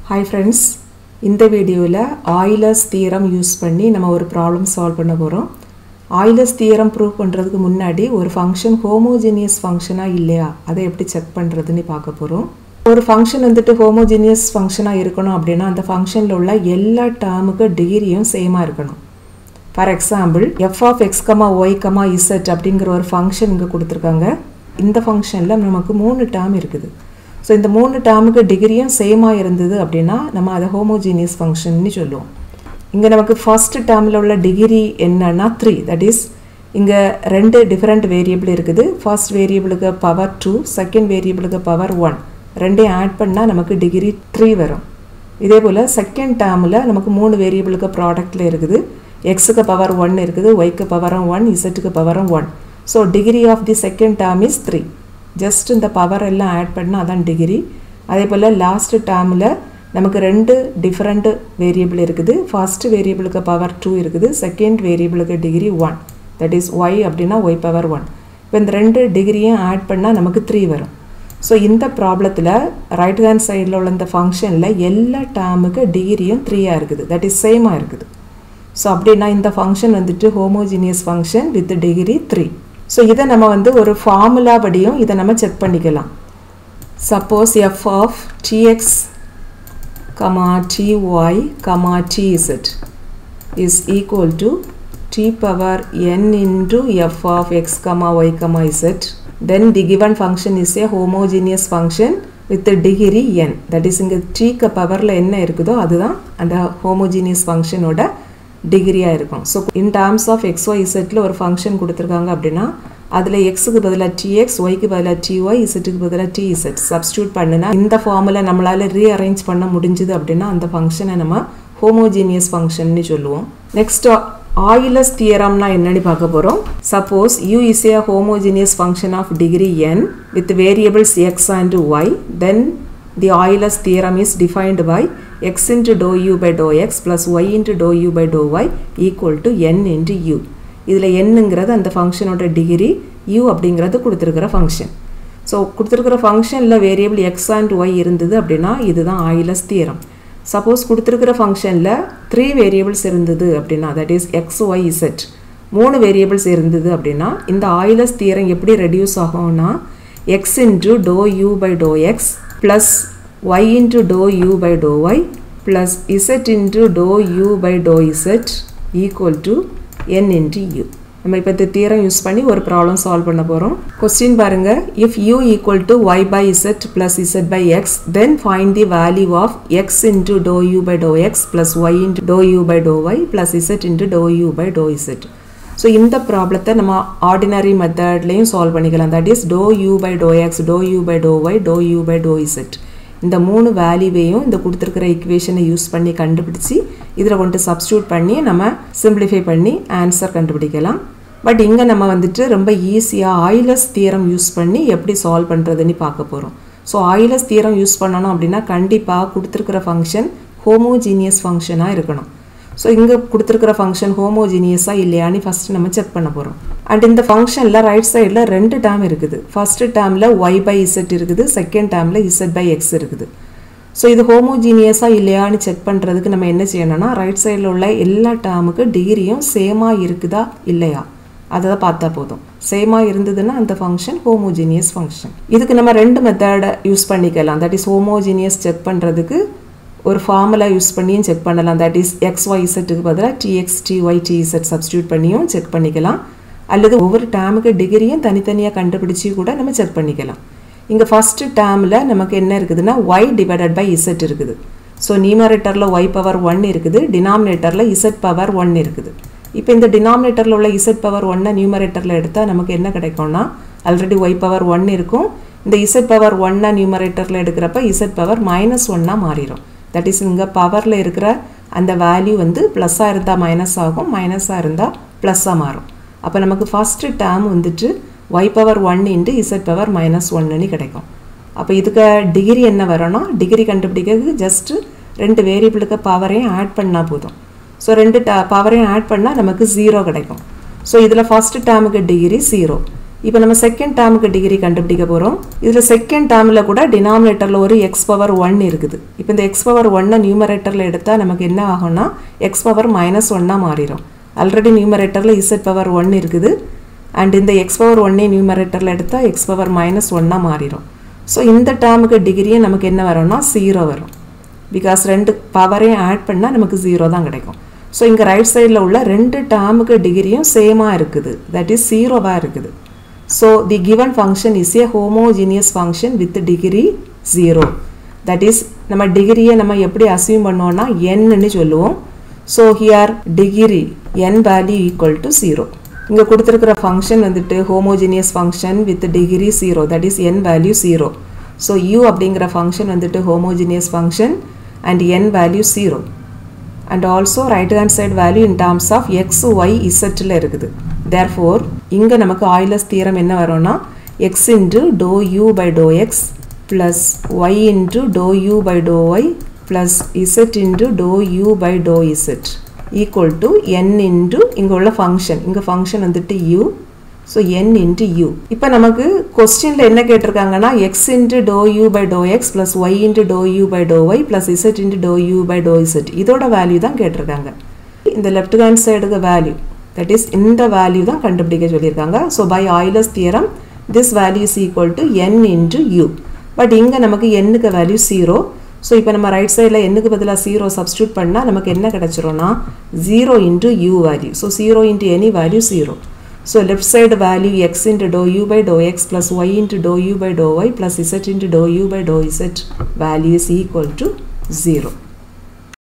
Hi friends இந்த வீடியோவில் Euler's theorem use பண்ணி நம்ம ஒரு ப்ராப்ளம் சால்வ் பண்ண போகிறோம் ஆயிலர்ஸ் தியரம் ப்ரூவ் பண்ணுறதுக்கு முன்னாடி ஒரு ஃபங்க்ஷன் ஹோமோஜீனியஸ் ஃபங்க்ஷனாக இல்லையா அதை எப்படி செக் பண்ணுறதுன்னு பார்க்க போகிறோம் ஒரு ஃபங்க்ஷன் வந்துட்டு ஹோமோஜீனியஸ் ஃபங்க்ஷனாக இருக்கணும் அப்படின்னா அந்த ஃபங்க்ஷனில் உள்ள எல்லா டேர்முக்கு டிகிரியும் சேமாக இருக்கணும் for example f of x comma y comma z அப்படிங்கிற ஒரு ஃபங்க்ஷன் இங்கே கொடுத்துருக்காங்க இந்த ஃபங்க்ஷனில் நமக்கு மூணு டேர்ம் இருக்குது ஸோ இந்த மூணு டேர்முக்கு டிகிரியும் சேமாக இருந்தது அப்படின்னா நம்ம அதை ஹோமோஜீனியஸ் ஃபங்க்ஷன்னு சொல்லுவோம் இங்கே நமக்கு ஃபர்ஸ்ட் டேர்மில் உள்ள டிகிரி என்னன்னா த்ரீ தட் இஸ் இங்கே ரெண்டு டிஃப்ரெண்ட் வேரியபிள் இருக்குது ஃபர்ஸ்ட் வேரியபிளுக்கு பவர் டூ செகண்ட் வேரியபிளுக்கு பவர் ஒன் ரெண்டையும் ஆட் பண்ணால் நமக்கு டிகிரி த்ரீ வரும் இதே போல் செகண்ட் டேர்மில் நமக்கு மூணு வேரியபிளுக்கு ப்ராடக்டில் இருக்குது எக்ஸுக்கு பவர் ஒன் இருக்குது ஒய்க்கு பவரும் ஒன் இசட்டுக்கு பவரும் one so degree of the second term is three just இந்த பவர் எல்லாம் ஆட் பண்ணால் அதான் டிகிரி அதே போல் லாஸ்ட் டேர்மில் நமக்கு ரெண்டு டிஃப்ரெண்ட் வேரியபிள் இருக்குது ஃபர்ஸ்ட் வேரியபிளுக்கு பவர் டூ இருக்குது செகண்ட் வேரியபிளுக்கு degree one that is y அப்படின்னா ஒய் பவர் ஒன் இப்போ இந்த ரெண்டு டிகிரியும் ஆட் பண்ணால் நமக்கு த்ரீ வரும் ஸோ இந்த ப்ராப்ளத்தில் ரைட் ஹேண்ட் சைடில் உள்ள இந்த ஃபங்க்ஷனில் எல்லா டேர்முக்கு டிகிரியும் த்ரீயாக இருக்குது தட் இஸ் சேமாக இருக்குது ஸோ அப்படின்னா இந்த ஃபங்க்ஷன் வந்துட்டு homogeneous function with degree three so இதை நம்ம வந்து ஒரு ஃபார்முலா படியும் இதை நம்ம செக் பண்ணிக்கலாம் suppose f of t x comma t y comma t z is equal to t power n into f of x comma y comma z then the given function is a homogeneous function with degree n that is இங்கே டீக்க பவரில் என்ன இருக்குதோ அதுதான் அந்த homogeneous ஃபங்க்ஷனோட டிகிரியாக இருக்கும் so in terms of x y இசட்டில் ஒரு ஃபங்க்ஷன் கொடுத்துருக்காங்க அப்படின்னா அதில் எக்ஸுக்கு பதிலாக டிஎக்ஸ் ஒய்க்கு பதிலாக டிஒய் இசட்டுக்கு பதிலாக டி இசட் சப்ஸ்டியூட் பண்ணுனா இந்த ஃபார்முலா நம்மளால் ரீஅரேஞ்ச் பண்ண முடிஞ்சுது அப்படின்னா அந்த ஃபங்க்ஷனை நம்ம ஹோமோஜீனியஸ் ஃபங்க்ஷன்னு சொல்லுவோம் நெக்ஸ்ட் ஆயிலஸ் தியரம்னா என்னன்னு பார்க்க போகிறோம் suppose u is a homogeneous function of degree n with variables x and y then the Euler's theorem is defined by x into dou u by dou x plus y into dou u by dou y equal to n into u இதில் என்னங்கிறது அந்த ஃபங்க்ஷனோட degree u அப்படிங்கிறது கொடுத்துருக்கிற function so கொடுத்துருக்கிற ஃபங்க்ஷனில் variable X and Y இருந்தது அப்படின்னா இதுதான் ஆயிலஸ் தியரம் சப்போஸ் கொடுத்துருக்கிற ஃபங்க்ஷனில் த்ரீ வேரியபிள்ஸ் இருந்தது அப்படின்னா that is x y z மூணு வேரியபிள்ஸ் இருந்தது அப்படின்னா இந்த ஆயிலஸ் தியரம் எப்படி ரெடியூஸ் ஆகும்னா x into dou u by dou x plus y into dou u by dou y plus z into dou u by dou z equal to n into u நம்ம இப்போ இந்த தீரம் use பண்ணி ஒரு problem solve பண்ண போகிறோம் question பாருங்க if u equal to y by z plus z by x then find the value of x into dou u by dou x plus y into dou u by dou y plus z into dou u by dou z so இந்த ப்ராப்ளத்தை நம்ம ordinary மெத்தட்லேயும் solve பண்ணிக்கலாம் that is dou u by dou x dou u by dou y dou u by dou z இந்த மூணு வேல்யூவையும் இந்த கொடுத்துருக்கிற இக்குவேஷனை use பண்ணி கண்டுபிடிச்சி இதில் கொண்டு சப்ஸ்டியூட் பண்ணி நம்ம சிம்பிளிஃபை பண்ணி ஆன்சர் கண்டுபிடிக்கலாம் பட் இங்கே நம்ம வந்துட்டு ரொம்ப ஈஸியாக ஆயிலஸ் தியரம் யூஸ் பண்ணி எப்படி சால்வ் பண்ணுறதுன்னு பார்க்க போகிறோம் ஸோ ஆயிலஸ் தியரம் யூஸ் பண்ணணும் அப்படின்னா கண்டிப்பாக கொடுத்துருக்கிற ஃபங்க்ஷன் ஹோமோஜீனியஸ் ஃபங்க்ஷனாக இருக்கணும் ஸோ இங்கே கொடுத்துருக்கிற ஃபங்க்ஷன் ஹோமோஜீனியஸாக இல்லையான்னு ஃபஸ்ட்டு நம்ம செக் பண்ண போகிறோம் அண்ட் இந்த ஃபங்க்ஷனில் ரைட் சைடில் ரெண்டு டேர்ம் இருக்குது ஃபஸ்ட்டு டேர்மில் ஒய் பை இசட் இருக்குது செகண்ட் டேர்மில் இசட் பை எக்ஸ் இருக்குது ஸோ இது ஹோமோஜீனியஸாக இல்லையான்னு செக் பண்ணுறதுக்கு நம்ம என்ன செய்யணும்னா ரைட் சைடில் உள்ள எல்லா டேர்முக்கு டிகிரியும் சேமாக இருக்குதா இல்லையா அதை தான் பார்த்தா போதும் சேமாக இருந்ததுன்னா அந்த ஃபங்க்ஷன் ஹோமோஜீனியஸ் ஃபங்க்ஷன் இதுக்கு நம்ம ரெண்டு மெத்தடை யூஸ் பண்ணிக்கலாம் தட் இஸ் ஹோமோஜீனியஸ் செக் பண்ணுறதுக்கு ஒரு ஃபார்முலா யூஸ் பண்ணியும் செக் பண்ணலாம் தட் இஸ் எக்ஸ் ஒய் இசட்டுக்கு பதிலாக டிஎக்ஸ் டிஒய் டிஇசட் சப்ஸ்டியூட் பண்ணியும் செக் பண்ணிக்கலாம் அல்லது ஒவ்வொரு டேமுக்கு டிகிரியும் தனித்தனியாக கண்டுபிடிச்சி கூட நம்ம செக் பண்ணிக்கலாம் இங்கே ஃபஸ்ட்டு டேமில் நமக்கு என்ன இருக்குதுன்னா ஒய் டிவைடட் பை இசட் இருக்குது ஸோ நியூமரேட்டரில் ஒய் பவர் ஒன் இருக்குது டினாமினேட்டரில் இசட் பவர் ஒன் இருக்குது இப்போ இந்த டினாமினேட்டரில் உள்ள இசட் பவர் ஒன்னை நியூமரேட்டரில் எடுத்தால் நமக்கு என்ன கிடைக்கும்னா ஆல்ரெடி ஒய் பவர் ஒன் இருக்கும் இந்த இசட் பவர் ஒன்னை நியூமரேட்டரில் எடுக்கிறப்ப இசட் பவர் மைனஸ் ஒன்னாக மாறிடும் தட் இஸ் இங்கே பவரில் இருக்கிற அந்த வேல்யூ வந்து ப்ளஸ்ஸாக இருந்தால் மைனஸ் ஆகும் மைனஸாக இருந்தால் ப்ளஸ்ஸாக மாறும் அப்போ நமக்கு ஃபஸ்ட்டு டேர்ம் வந்துட்டு y power one into z power minus ஒன்னுன்னு கிடைக்கும் அப்போ இதுக்கு டிகிரி என்ன வரணும் டிகிரி கண்டுபிடிக்கிறதுக்கு ஜஸ்ட்டு ரெண்டு வேரியபிளுக்கு பவரையும் ஆட் பண்ணால் போதும் ஸோ ரெண்டு ட பவரையும் ஆட் பண்ணால் நமக்கு ஜீரோ கிடைக்கும் ஸோ இதில் ஃபஸ்ட்டு டேர்முக்கு டிகிரி ஜீரோ இப்போ நம்ம செகண்ட் டேர்முக்கு டிகிரி கண்டுபிடிக்க போகிறோம் இதில் செகண்ட் டேர்மில் கூட டினாமினேட்டரில் ஒரு எக்ஸ் பவர் ஒன் இருக்குது இப்போ இந்த எக்ஸ் பவர் ஒன்னை நியூமரேட்டரில் எடுத்தால் நமக்கு என்ன ஆகும்னா எக்ஸ் பவர் மைனஸ் ஒன்னாக மாறிடும் ஆல்ரெடி நியூமரேட்டரில் இசட் பவர் ஒன் இருக்குது அண்ட் இந்த எக்ஸ் பவர் ஒன்னே நியூமரேட்டரில் எடுத்தால் எக்ஸ் பவர் மைனஸ் ஒன்னாக மாறிடும் ஸோ இந்த டேர்முக்கு டிகிரியே நமக்கு என்ன வரும்னா ஜீரோ வரும் பிகாஸ் ரெண்டு பவரையும் ஆட் பண்ணால் நமக்கு ஜீரோ தான் கிடைக்கும் ஸோ இங்கே ரைட் சைடில் உள்ள ரெண்டு டேர்முக்கு டிகிரியும் சேமாக இருக்குது தட் இஸ் ஜீரோவாக இருக்குது so the given function is a homogeneous function with degree zero that is நம்ம டிகிரியை நம்ம எப்படி அசியூம் பண்ணுவோம்னா என்னன்னு சொல்லுவோம் so here degree n value equal to zero இங்கே கொடுத்துருக்கிற ஃபங்க்ஷன் வந்துட்டு homogeneous function with degree zero that is n value zero so u அப்படிங்கிற ஃபங்க்ஷன் வந்துட்டு homogeneous function and n value zero and also right hand side value in terms of x y இசட்டில் இருக்குது therefore இங்கே நமக்கு Euler's theorem என்ன வரும்னா x into dou u by dou x plus y into dou u by dou y plus z into dou u by dou z equal to n into இங்கே உள்ள function இங்கே function வந்துட்டு u so n into u இப்போ நமக்கு கொஸ்டினில் என்ன கேட்டிருக்காங்கன்னா x into dou u by dou x plus y into dou u by dou y plus z into dou u by dou z இதோட வேல்யூ தான் கேட்டிருக்காங்க இந்த லெஃப்ட் ஹேண்ட் சைடுக்கு வேல்யூ தட் இஸ் இந்த வேல்யூ தான் கண்டுபிடிக்க சொல்லியிருக்காங்க so by Euler's theorem this value is equal to n into u but இங்கே நமக்கு எண்ணுக்கு வேல்யூ ஜீரோ ஸோ இப்போ நம்ம ரைட் சைடில் எண்ணுக்கு பதிலாக ஜீரோ சப்ஸ்டியூட் பண்ணால் நமக்கு என்ன கிடச்சிரும்னா zero into u value so zero into any value zero So left side value x into dou u by dou x plus y into dou u by dou y plus z into dou u by dou z value is equal to 0.